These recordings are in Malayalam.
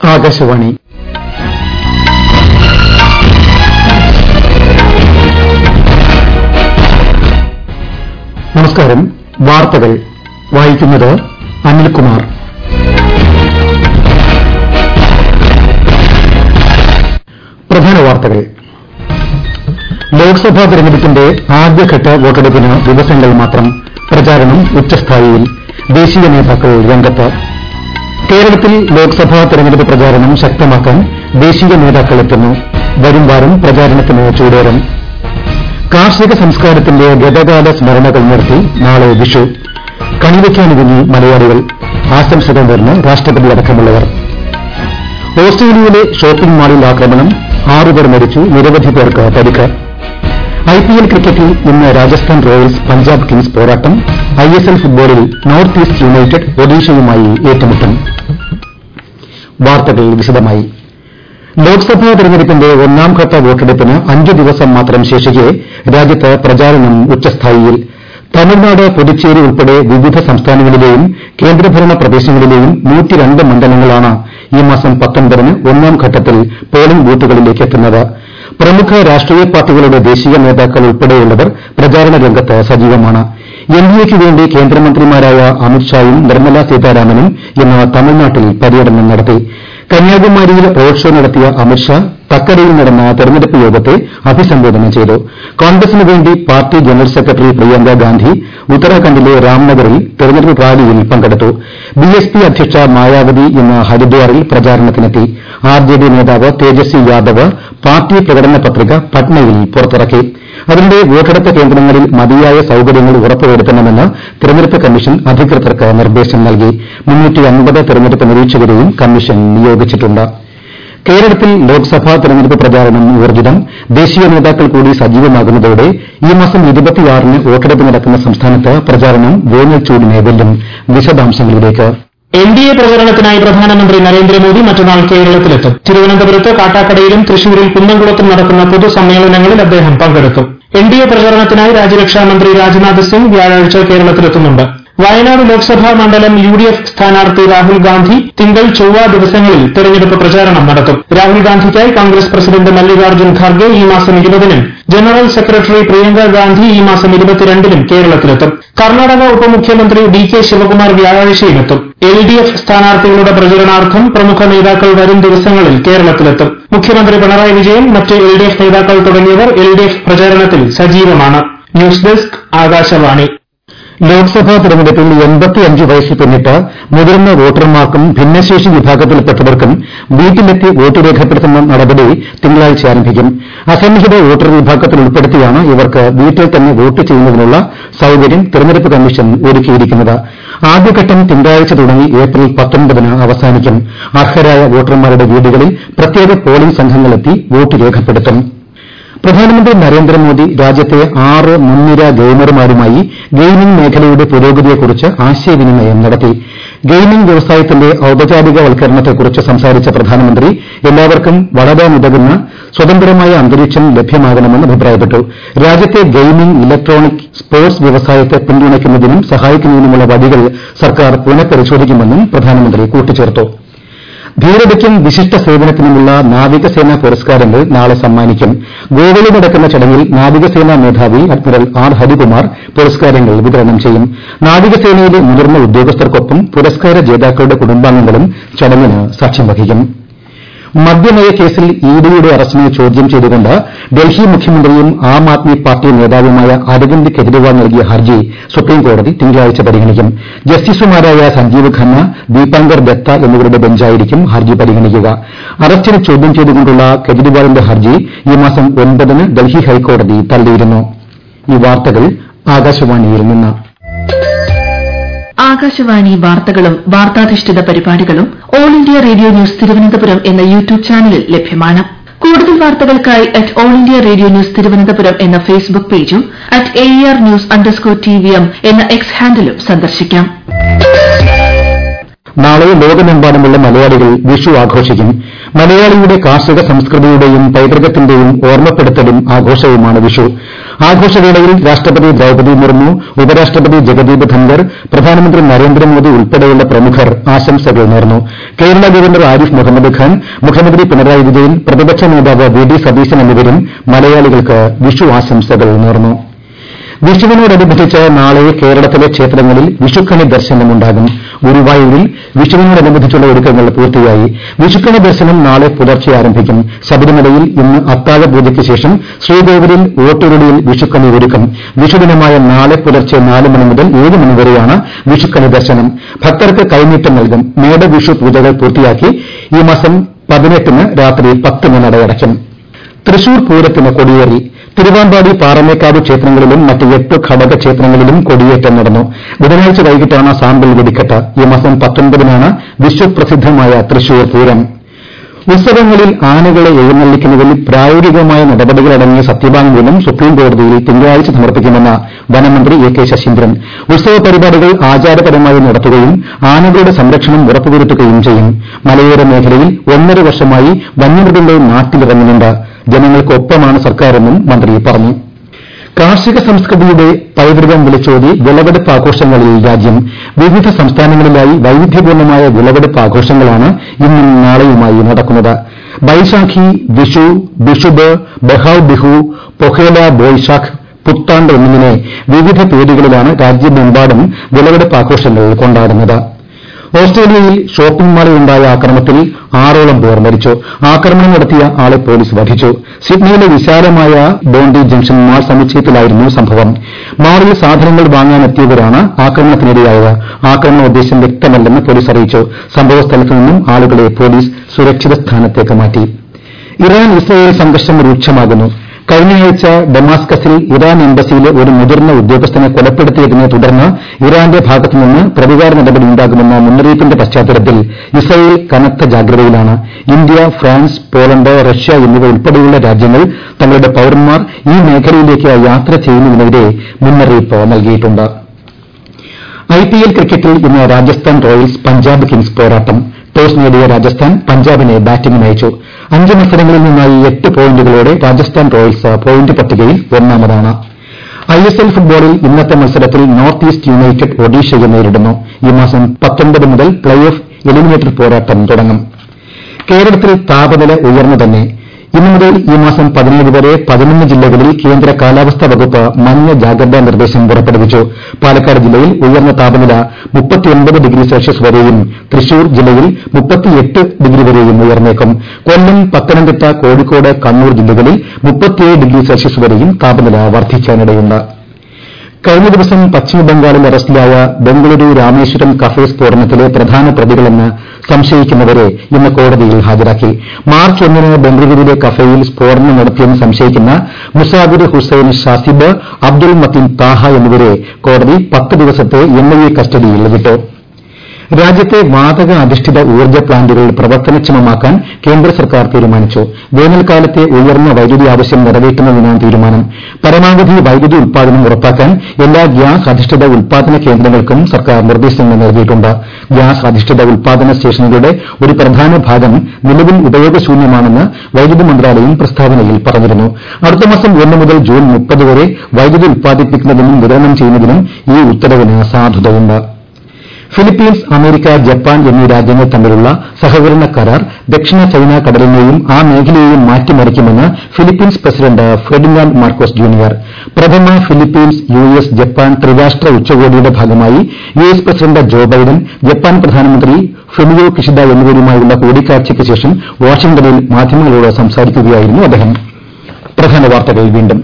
ആകാശവാണി നമസ്കാരം വാർത്തകൾ വായിക്കുന്നത് അനിൽകുമാർ പ്രധാന വാർത്തകൾ ലോക്സഭാ തെരഞ്ഞെടുപ്പിന്റെ ആദ്യഘട്ട വോട്ടെടുപ്പിന് ദിവസങ്ങൾ മാത്രം പ്രചാരണം ഉച്ചസ്ഥായിയിൽ ദേശീയ നേതാക്കൾ രംഗത്ത് കേരളത്തിൽ ലോക്സഭാ തെരഞ്ഞെടുപ്പ് പ്രചാരണം ശക്തമാക്കാൻ ദേശീയ നേതാക്കൾ എത്തുന്നു വരും വാരം പ്രചാരണത്തിന് ചൂടേറും കാർഷിക സംസ്കാരത്തിന്റെ ഗതകാല സ്മരണകൾ നിർത്തി നാളെ വിഷു കണിവയ്ക്കാനൊരുങ്ങി മലയാളികൾ ആശംസകൾ നേർന്ന് രാഷ്ട്രപതി അടക്കമുള്ളവർ ഓസ്ട്രേലിയയിലെ ഷോപ്പിംഗ് മാളിൽ ആക്രമണം ആറുപേർ മരിച്ചു നിരവധി പേർക്ക് പരിക്ക് ഐപിഎൽ ക്രിക്കറ്റിൽ ഇന്ന് രാജസ്ഥാൻ റോയൽസ് പഞ്ചാബ് കിങ്സ് പോരാട്ടം ഐഎസ്എൽ ഫുട്ബോളിൽ നോർത്ത് ഈസ്റ്റ് യുണൈറ്റഡ് ഒഡീഷയുമായി ഏറ്റുമുട്ടും വാർത്തകൾ വിശദമായി ലോക്സഭാ തെരഞ്ഞെടുപ്പിന്റെ ഒന്നാംഘട്ട വോട്ടെടുപ്പിന് അഞ്ച് ദിവസം മാത്രം ശേഷിക്കെ രാജ്യത്ത് പ്രചാരണം ഉച്ചസ്ഥായിയിൽ തമിഴ്നാട് പുതുച്ചേരി ഉൾപ്പെടെ വിവിധ സംസ്ഥാനങ്ങളിലെയും കേന്ദ്രഭരണ പ്രദേശങ്ങളിലെയും മണ്ഡലങ്ങളാണ് ഈ മാസം പത്തൊമ്പതിന് ഒന്നാം ഘട്ടത്തിൽ പോളിംഗ് ബൂത്തുകളിലേക്ക് എത്തുന്നത് പ്രമുഖ രാഷ്ട്രീയ പാർട്ടികളുടെ ദേശീയ നേതാക്കൾ ഉൾപ്പെടെയുള്ളവർ പ്രചാരണ രംഗത്ത് സജീവമാണ് എൻഡിഎയ്ക്ക് വേണ്ടി കേന്ദ്രമന്ത്രിമാരായ അമിത്ഷായും നിർമ്മല സീതാരാമനും ഇന്ന് തമിഴ്നാട്ടിൽ പര്യടനം നടത്തി കന്യാകുമാരിയിൽ റോഡ് ഷോ നടത്തിയ അമിത്ഷാ തക്കരയിൽ നടന്ന തെരഞ്ഞെടുപ്പ് യോഗത്തെ അഭിസംബോധന ചെയ്തു കോൺഗ്രസിന് വേണ്ടി party general secretary Priyanka Gandhi ഉത്തരാഖണ്ഡിലെ രാംനഗറിൽ തെരഞ്ഞെടുപ്പ് റാലിയിൽ പങ്കെടുത്തു ബിഎസ്പി അധ്യക്ഷ മായാവതി ഇന്ന് ഹരിദ്വാറിൽ പ്രചാരണത്തിനെത്തി ആർജെഡി നേതാവ് തേജസ്വി യാദവ് പാർട്ടി പ്രകടന പത്രിക പട്നയിൽ പുറത്തിറക്കി അതിനിടെ വോട്ടെടുപ്പ് കേന്ദ്രങ്ങളിൽ മതിയായ സൌകര്യങ്ങൾ ഉറപ്പുവരുത്തണമെന്ന് തെരഞ്ഞെടുപ്പ് കമ്മീഷൻ അധികൃതർക്ക് നിർദ്ദേശം നൽകി തെരഞ്ഞെടുപ്പ് നിരീക്ഷകരെയും കമ്മീഷൻ നിയോഗിച്ചിട്ടുണ്ട് കേരളത്തിൽ ലോക്സഭാ തെരഞ്ഞെടുപ്പ് പ്രചാരണം ഊർജ്ജിതം ദേശീയ നേതാക്കൾ കൂടി സജീവമാകുന്നതോടെ ഈ മാസം ന് വോട്ടെടുപ്പ് നടക്കുന്ന സംസ്ഥാനത്ത് പ്രചാരണം വേനൽ ചൂടിനെ വെല്ലും വിശദാംശങ്ങളിലേക്ക് എൻഡിഎ പ്രചരണത്തിനായി പ്രധാനമന്ത്രി നരേന്ദ്രമോദി മറ്റന്നാൾ കേരളത്തിലെത്തും തിരുവനന്തപുരത്ത് കാട്ടാക്കടയിലും തൃശൂരിൽ കുന്നംകുളത്തും നടക്കുന്ന പൊതുസമ്മേളനങ്ങളിൽ അദ്ദേഹം പങ്കെടുക്കും എൻഡിഎ പ്രചരണത്തിനായി രാജ്യരക്ഷാമന്ത്രി രാജ്നാഥ് സിംഗ് വ്യാഴാഴ്ച കേരളത്തിലെത്തുന്നുണ്ട് വയനാട് ലോക്സഭാ മണ്ഡലം യുഡിഎഫ് സ്ഥാനാർത്ഥി രാഹുൽ ഗാന്ധി തിങ്കൾ ചൊവ്വ ദിവസങ്ങളിൽ തെരഞ്ഞെടുപ്പ് പ്രചാരണം നടത്തും രാഹുൽ ഗാന്ധിക്കായി കോൺഗ്രസ് പ്രസിഡന്റ് മല്ലികാർജ്ജുൻ ഖാർഗെ ഈ മാസം ഇരുപതിനും ജനറൽ സെക്രട്ടറി പ്രിയങ്ക ഗാന്ധി ഈ മാസം ഇരുപത്തിരണ്ടിനും കേരളത്തിലെത്തും കർണാടക ഉപമുഖ്യമന്ത്രി ഡി കെ ശിവകുമാർ വ്യാഴാഴ്ചയും എത്തും എൽ ഡി എഫ് സ്ഥാനാർത്ഥികളുടെ പ്രചരണാർത്ഥം പ്രമുഖ നേതാക്കൾ വരും ദിവസങ്ങളിൽ കേരളത്തിലെത്തും മുഖ്യമന്ത്രി പിണറായി വിജയൻ മറ്റ് എൽ ഡി എഫ് നേതാക്കൾ തുടങ്ങിയവർ എൽ ഡി എഫ് പ്രചാരണത്തിൽ സജീവമാണ് ന്യൂസ് ഡെസ്ക് ആകാശവാണി ലോക്സഭാ തെരഞ്ഞെടുപ്പിൽ വയസ്സ് പിന്നിട്ട് മുതിർന്ന വോട്ടർമാർക്കും ഭിന്നശേഷി വിഭാഗത്തിൽപ്പെട്ടവർക്കും വീട്ടിലെത്തി വോട്ട് രേഖപ്പെടുത്തുന്ന നടപടി തിങ്കളാഴ്ച ആരംഭിക്കും അസംഘടിത വോട്ടർ വിഭാഗത്തിൽ ഉൾപ്പെടുത്തിയാണ് ഇവർക്ക് വീട്ടിൽ തന്നെ വോട്ട് ചെയ്യുന്നതിനുള്ള സൌകര്യം തെരഞ്ഞെടുപ്പ് കമ്മീഷൻ ഒരുക്കിയിരിക്കുന്നത് ആദ്യഘട്ടം തിങ്കളാഴ്ച തുടങ്ങി ഏപ്രിൽ പത്തൊൻപതിന് അവസാനിക്കും അർഹരായ വോട്ടർമാരുടെ വീടുകളിൽ പ്രത്യേക പോളിംഗ് സംഘങ്ങളെത്തി വോട്ട് രേഖപ്പെടുത്തും പ്രധാനമന്ത്രി നരേന്ദ്രമോദി രാജ്യത്തെ ആറ് മുൻനിര ഗെയിമർമാരുമായി ഗെയിമിംഗ് മേഖലയുടെ പുരോഗതിയെക്കുറിച്ച് ആശയവിനിമയം നടത്തി ഗെയിമിംഗ് വ്യവസായത്തിന്റെ ഔപചാരികവൽക്കരണത്തെക്കുറിച്ച് സംസാരിച്ച പ്രധാനമന്ത്രി എല്ലാവർക്കും വളരാനുതകുന്ന സ്വതന്ത്രമായ അന്തരീക്ഷം ലഭ്യമാകണമെന്ന് അഭിപ്രായപ്പെട്ടു രാജ്യത്തെ ഗെയിമിംഗ് ഇലക്ട്രോണിക് സ്പോർട്സ് വ്യവസായത്തെ പിന്തുണയ്ക്കുന്നതിനും സഹായിക്കുന്നതിനുമുള്ള വഴികൾ സർക്കാർ പുനഃപരിശോധിക്കുമെന്നും പ്രധാനമന്ത്രി കൂട്ടിച്ചേർത്തു ധീരതയ്ക്കും വിശിഷ്ട സേവനത്തിനുമുള്ള നാവികസേനാ പുരസ്കാരങ്ങൾ നാളെ സമ്മാനിക്കും ഗോവയിൽ നടക്കുന്ന ചടങ്ങിൽ നാവികസേനാ മേധാവി അഡ്മിറൽ ആർ ഹരികുമാർ പുരസ്കാരങ്ങൾ വിതരണം ചെയ്യും നാവികസേനയിലെ മുതിർന്ന ഉദ്യോഗസ്ഥർക്കൊപ്പം പുരസ്കാര ജേതാക്കളുടെ കുടുംബാംഗങ്ങളും ചടങ്ങിന് സാക്ഷ്യം വഹിക്കും മദ്യനയ കേസിൽ ഇഡിയുടെ അറസ്റ്റിനെ ചോദ്യം ചെയ്തുകൊണ്ട് ഡൽഹി മുഖ്യമന്ത്രിയും ആം ആദ്മി പാർട്ടി നേതാവുമായ അരവിന്ദ് കെജ്രിവാൾ നൽകിയ ഹർജി സുപ്രീംകോടതി തിങ്കളാഴ്ച പരിഗണിക്കും ജസ്റ്റിസുമാരായ സഞ്ജീവ് ഖന്ന ദീപാങ്കർ ദത്ത എന്നിവരുടെ ബെഞ്ചായിരിക്കും ഹർജി പരിഗണിക്കുക അറസ്റ്റിനെ ചോദ്യം ചെയ്തുകൊണ്ടുള്ള കെജ്രിവാളിന്റെ ഹർജി ഈ മാസം ഒൻപതിന് ഡൽഹി ഹൈക്കോടതി തള്ളിയിരുന്നു ഈ വാർത്തകൾ ആകാശവാണിയിൽ നിന്ന് ആകാശവാണി വാർത്തകളും വാർത്താധിഷ്ഠിത പരിപാടികളും All India Radio News Thiruvananthapuram എന്ന യൂട്യൂബ് ചാനലിൽ ലഭ്യമാണ് കൂടുതൽ വാർത്തകൾക്കായി at All India Radio News Thiruvananthapuram എന്ന ഫേസ്ബുക്ക് പേജും at A R news underscore T V M എന്ന എക്സ് ഹാൻഡിലും സന്ദർശിക്കാം നാളെ ലോകമെമ്പാടുമുള്ള മലയാളികൾ വിഷു ആഘോഷിക്കും മലയാളിയുടെ കാർഷിക സംസ്കൃതിയുടെയും പൈതൃകത്തിന്റെയും ഓർമ്മപ്പെടുത്തലും ആഘോഷവുമാണ് വിഷു ആഘോഷവേളയിൽ രാഷ്ട്രപതി ദ്രൌപദി മുർമു ഉപരാഷ്ട്രപതി ജഗദീപ് ധൻകർ പ്രധാനമന്ത്രി നരേന്ദ്രമോദി ഉൾപ്പെടെയുള്ള പ്രമുഖർ ആശംസകൾ നേർന്നു കേരള ഗവർണർ ആരിഫ് മുഹമ്മദ് ഖാൻ മുഖ്യമന്ത്രി പിണറായി വിജയൻ പ്രതിപക്ഷ നേതാവ് വി ഡി സതീശൻ എന്നിവരും മലയാളികൾക്ക് വിഷു ആശംസകൾ നേർന്നു വിഷുവിനോടനുബന്ധിച്ച് നാളെ കേരളത്തിലെ ക്ഷേത്രങ്ങളിൽ വിഷുക്കണി ദർശനമുണ്ടാകും ഗുരുവായൂരിൽ വിഷുവിനോടനുബന്ധിച്ചുള്ള ഒരുക്കങ്ങൾ പൂർത്തിയായി വിഷുക്കണി ദർശനം നാളെ പുലർച്ചെ ആരംഭിക്കും ശബരിമലയിൽ ഇന്ന് അത്താഴ പൂജയ്ക്ക് ശേഷം ശ്രീകോവിലിൽ ഓട്ടുരുളിയിൽ വിഷുക്കണി ഒരുക്കും വിഷുദിനമായ നാളെ പുലർച്ചെ നാല് മണി മുതൽ ഏഴ് മണി വരെയാണ് വിഷുക്കണി ദർശനം ഭക്തർക്ക് കൈനീട്ടം നൽകും മേടവിഷു പൂജകൾ പൂർത്തിയാക്കി ഈ മാസം പതിനെട്ടിന് രാത്രി പത്തിന് നടയടയ്ക്കും തൃശൂർ പൂരത്തിന് കൊടിയേറി തിരുവാമ്പാടി പാറമേക്കാവ് ക്ഷേത്രങ്ങളിലും മറ്റ് എട്ട് ഘടക ക്ഷേത്രങ്ങളിലും കൊടിയേറ്റം നടന്നു ബുധനാഴ്ച വൈകിട്ടാണ് സാമ്പിൾ വെടിക്കെട്ട് ഈ മാസം പത്തൊൻപതിനാണ് വിശ്വപ്രസിദ്ധമായ തൃശൂർ പൂരം ഉത്സവങ്ങളിൽ ആനകളെ എഴുന്നള്ളിക്കുന്നതിൽ പ്രായോഗികമായ നടപടികളടങ്ങിയ സത്യവാങ്മൂലം സുപ്രീംകോടതിയിൽ തിങ്കളാഴ്ച സമർപ്പിക്കുമെന്ന് വനമന്ത്രി എ കെ ശശീന്ദ്രൻ ഉത്സവ പരിപാടികൾ ആചാരപരമായി നടത്തുകയും ആനകളുടെ സംരക്ഷണം ഉറപ്പുവരുത്തുകയും ചെയ്യും മലയോര മേഖലയിൽ ഒന്നര വർഷമായി വന്യമൃഗങ്ങൾ നാട്ടിലിറങ്ങുന്നുണ്ട് ജനങ്ങൾക്കൊപ്പമാണ് സർക്കാരെന്നും മന്ത്രി പറഞ്ഞു കാർഷിക സംസ്കൃതിയുടെ പൈതൃകം വിളിച്ചോതി വിളവെടുപ്പ് ആഘോഷങ്ങളിൽ രാജ്യം വിവിധ സംസ്ഥാനങ്ങളിലായി വൈവിധ്യപൂർണമായ വിളവെടുപ്പ് ആഘോഷങ്ങളാണ് ഇന്നും നാളെയുമായി നടക്കുന്നത് ബൈശാഖി വിഷു ബിഷുബ് ബഹാവ് ബിഹു പൊഹേല ബോയ്ശാഖ് പുത്താണ്ട് എന്നിങ്ങനെ വിവിധ പേരുകളിലാണ് രാജ്യമെമ്പാടും വിളവെടുപ്പ് ആഘോഷങ്ങൾ കൊണ്ടാടുന്നത് ഓസ്ട്രേലിയയിൽ ഷോപ്പിംഗ് മാളിലുണ്ടായ ആക്രമണത്തിൽ ആറോളം പേർ മരിച്ചു ആക്രമണം നടത്തിയ ആളെ പോലീസ് വധിച്ചു സിഡ്നിയിലെ വിശാലമായ ബോണ്ടി ജംഗ്ഷൻ മാൾ സമുച്ചയത്തിലായിരുന്നു സംഭവം മാളിൽ സാധനങ്ങൾ വാങ്ങാനെത്തിയവരാണ് ആക്രമണത്തിനിരയായത് ആക്രമണ ഉദ്ദേശം വ്യക്തമല്ലെന്ന് പോലീസ് അറിയിച്ചു സംഭവസ്ഥലത്ത് നിന്നും ആളുകളെ പോലീസ് സുരക്ഷിത സ്ഥാനത്തേക്ക് മാറ്റി ഇറാൻ ഇസ്രയേൽ സംഘർഷം രൂക്ഷമാകുന്നു കഴിഞ്ഞയാഴ്ച ഡമാസ്കസിൽ ഇറാൻ എംബസിയിലെ ഒരു മുതിർന്ന ഉദ്യോഗസ്ഥനെ കൊലപ്പെടുത്തിയതിനെ തുടർന്ന് ഇറാന്റെ ഭാഗത്തുനിന്ന് പ്രതികാര നടപടി ഉണ്ടാകുമെന്ന മുന്നറിയിപ്പിന്റെ പശ്ചാത്തലത്തിൽ ഇസ്രയേൽ കനത്ത ജാഗ്രതയിലാണ് ഇന്ത്യ ഫ്രാൻസ് പോളണ്ട് റഷ്യ എന്നിവ ഉൾപ്പെടെയുള്ള രാജ്യങ്ങൾ തങ്ങളുടെ പൌരന്മാർ ഈ മേഖലയിലേക്ക് യാത്ര ചെയ്യുന്നതിനെതിരെ മുന്നറിയിപ്പ് നൽകിയിട്ടുണ്ട് ഐപിഎൽ ക്രിക്കറ്റിൽ ഇന്ന് രാജസ്ഥാൻ റോയൽസ് പഞ്ചാബ് കിങ്സ് പോരാട്ടം ടോസ് നേടിയ രാജസ്ഥാൻ പഞ്ചാബിനെ ബാറ്റിംഗിന് അയച്ചു അഞ്ച് മത്സരങ്ങളിൽ നിന്നായി എട്ട് പോയിന്റുകളോടെ രാജസ്ഥാൻ റോയൽസ് പോയിന്റ് പട്ടികയിൽ ഒന്നാമതാണ് ഐഎസ്എൽ ഫുട്ബോളിൽ ഇന്നത്തെ മത്സരത്തിൽ നോർത്ത് ഈസ്റ്റ് യുണൈറ്റഡ് ഒഡീഷയെ നേരിടുന്നു ഈ മാസം പത്തൊൻപത് മുതൽ പ്ലേ ഓഫ് എലിമിനേറ്റർ പോരാട്ടം തുടങ്ങും കേരളത്തിൽ താപനില ഉയർന്നു തന്നെ ഇന്നു മുതൽ ഈ മാസം പതിനേഴ് വരെ പതിനൊന്ന് ജില്ലകളിൽ കേന്ദ്ര കാലാവസ്ഥാ വകുപ്പ് മഞ്ഞ ജാഗ്രതാ നിർദ്ദേശം പുറപ്പെടുവിച്ചു പാലക്കാട് ജില്ലയിൽ ഉയർന്ന താപനില മുപ്പത്തിയൊൻപത് ഡിഗ്രി സെൽഷ്യസ് വരെയും തൃശൂർ ജില്ലയിൽ മുപ്പത്തിയെട്ട് ഡിഗ്രി വരെയും ഉയർന്നേക്കും കൊല്ലം പത്തനംതിട്ട കോഴിക്കോട് കണ്ണൂർ ജില്ലകളിൽ മുപ്പത്തിയേഴ് ഡിഗ്രി സെൽഷ്യസ് വരെയും താപനില വർദ്ധിക്കാനിടയുണ്ട് കഴിഞ്ഞ ദിവസം പശ്ചിമബംഗാളിൽ അറസ്റ്റിലായ ബംഗളൂരു രാമേശ്വരം കഫേ സ്ഫോടനത്തിലെ പ്രധാന പ്രതികളെന്ന് സംശയിക്കുന്നവരെ ഇന്ന് കോടതിയിൽ ഹാജരാക്കി മാർച്ച് ഒന്നിന് ബംഗളൂരുവിലെ കഫേയിൽ സ്ഫോടനം നടത്തിയെന്ന് സംശയിക്കുന്ന മുസാദിർ ഹുസൈൻ ഷാസിബ് അബ്ദുൾ മത്തിൻ താഹ എന്നിവരെ കോടതി പത്ത് ദിവസത്തെ എൻഐഎ കസ്റ്റഡിയിൽ വിട്ടു രാജ്യത്തെ വാതക അധിഷ്ഠിത ഊർജ്ജ പ്ലാന്റുകൾ പ്രവർത്തനക്ഷമമാക്കാൻ കേന്ദ്ര സർക്കാർ തീരുമാനിച്ചു വേനൽക്കാലത്തെ ഉയർന്ന വൈദ്യുതി ആവശ്യം നിറവേറ്റുന്നതിനാണ് തീരുമാനം പരമാവധി വൈദ്യുതി ഉൽപ്പാദനം ഉറപ്പാക്കാൻ എല്ലാ ഗ്യാസ് അധിഷ്ഠിത ഉൽപ്പാദന കേന്ദ്രങ്ങൾക്കും സർക്കാർ നിർദ്ദേശങ്ങൾ നൽകിയിട്ടുണ്ട് ഗ്യാസ് അധിഷ്ഠിത ഉൽപ്പാദന സ്റ്റേഷനുകളുടെ ഒരു പ്രധാന ഭാഗം നിലവിൽ ഉപയോഗശൂന്യമാണെന്ന് വൈദ്യുതി മന്ത്രാലയം പ്രസ്താവനയിൽ പറഞ്ഞിരുന്നു അടുത്ത മാസം ഒന്ന് മുതൽ ജൂൺ മുപ്പത് വരെ വൈദ്യുതി ഉൽപ്പാദിപ്പിക്കുന്നതിനും വിതരണം ചെയ്യുന്നതിനും ഈ ഉത്തരവിന് സാധുതയുണ്ട് ഫിലിപ്പീൻസ് അമേരിക്ക ജപ്പാൻ എന്നീ രാജ്യങ്ങൾ തമ്മിലുള്ള സഹകരണ കരാർ ദക്ഷിണ ചൈന കടലിനെയും ആ മേഖലയെയും മാറ്റിമറിക്കുമെന്ന് Philippines president Ferdinand Marcos junior പ്രഥമ ഫിലിപ്പീൻസ് യു എസ് ജപ്പാൻ ത്രിരാഷ്ട്ര ഉച്ചകോടിയുടെ ഭാഗമായി U S president Joe Biden Japan പ്രധാനമന്ത്രി ഫുമിയോ കിഷിഡ എന്നിവരുമായുള്ള കൂടിക്കാഴ്ചയ്ക്ക് ശേഷം വാഷിംഗ്ടണിൽ മാധ്യമങ്ങളോട് സംസാരിക്കുകയായിരുന്നു അദ്ദേഹം പ്രധാന വാർത്തകൾ വീണ്ടും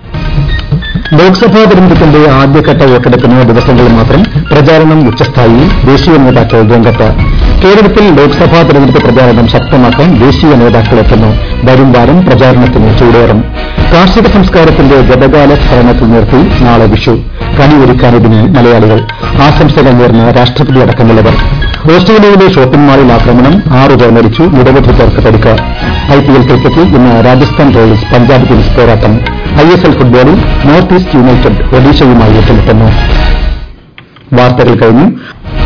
ലോക്സഭാ തെരഞ്ഞെടുപ്പിന്റെ ആദ്യഘട്ട വോട്ടെടുപ്പിന് ദിവസങ്ങൾ മാത്രം പ്രചാരണം ഉച്ചസ്ഥായിയിൽ ദേശീയ നേതാക്കൾ രംഗത്ത് കേരളത്തിൽ ലോക്സഭാ തെരഞ്ഞെടുപ്പ് പ്രചാരണം ശക്തമാക്കാൻ ദേശീയ നേതാക്കൾ എത്തുന്നു വരും വാരം പ്രചാരണത്തിന് ചൂടേറും കാർഷിക സംസ്കാരത്തിന്റെ ഗതകാല സ്മരണത്തിൽ നിർത്തി നാളെ വിഷു കണിയൊരുക്കാനൊരുങ്ങി മലയാളികൾ ആശംസകൾ നേർന്ന് രാഷ്ട്രപതി അടക്കമുള്ളവർ ഓസ്ട്രേലിയയിലെ ഷോപ്പിംഗ് മാളിൽ ആക്രമണം ആറു പേർ മരിച്ചു നിരവധി പേർക്ക് പരിക്ക് ഐപിഎൽ ക്രിക്കറ്റിൽ ഇന്ന് രാജസ്ഥാൻ റോയൽസ് പഞ്ചാബ് കിങ്സ് പോരാട്ടം ഐഎസ്എൽ ഫുട്ബോളിൽ നോർത്ത് ഈസ്റ്റ് യുണൈറ്റഡ് ഒഡീഷയുമായി ഏറ്റുമുട്ടുന്നു വാർത്തകൾ കഴിഞ്ഞു